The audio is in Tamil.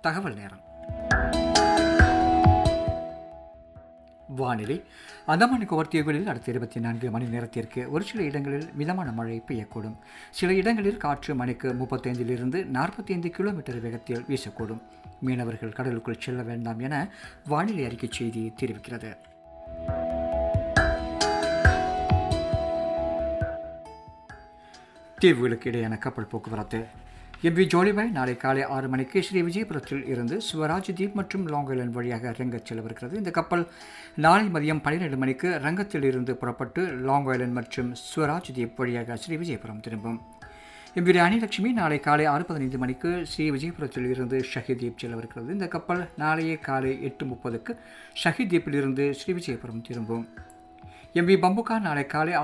தகவல் நேரம் வானிலை அந்தமான் நிக்கோபார் தீவுகளில் அடுத்த இருபத்தி நான்கு மணி நேரத்திற்கு ஒரு சில இடங்களில் மிதமான மழை பெய்யக்கூடும் சில இடங்களில் காற்று மணிக்கு முப்பத்தைந்திலிருந்து நாற்பத்தி ஐந்து கிலோமீட்டர் வேகத்தில் வீசக்கூடும் மீனவர்கள் கடலுக்குள் செல்ல வேண்டாம் என வானிலை அறிக்கை செய்தி தெரிவிக்கிறது தீவுகளுக்கு இடையான கப்பல் போக்குவரத்து எம்பி ஜோலிபாய் நாளை காலை ஆறு மணிக்கு ஸ்ரீ விஜயபுரத்தில் இருந்து சிவராஜ் தீப் மற்றும் லாங் ஐலண்ட் வழியாக ரங்கத் செல்லவிருக்கிறது இந்த கப்பல் நாளை மதியம் பன்னிரெண்டு மணிக்கு ரங்கத்தில் இருந்து புறப்பட்டு லாங் ஐலண்ட் மற்றும் சிவராஜ் தீப் வழியாக ஸ்ரீ விஜயபுரம் திரும்பும் எம்பி அணிலட்சுமி நாளை காலை ஆறு பதினைந்து மணிக்கு ஸ்ரீ விஜயபுரத்தில் இருந்து ஷஹிதீப் செல்லவிருக்கிறது இந்த கப்பல் நாளையே காலை எட்டு முப்பதுக்கு ஷஹிதீப்பில் இருந்து ஸ்ரீ விஜயபுரம் திரும்பும் எம்பி பம்புகா நாளை காலை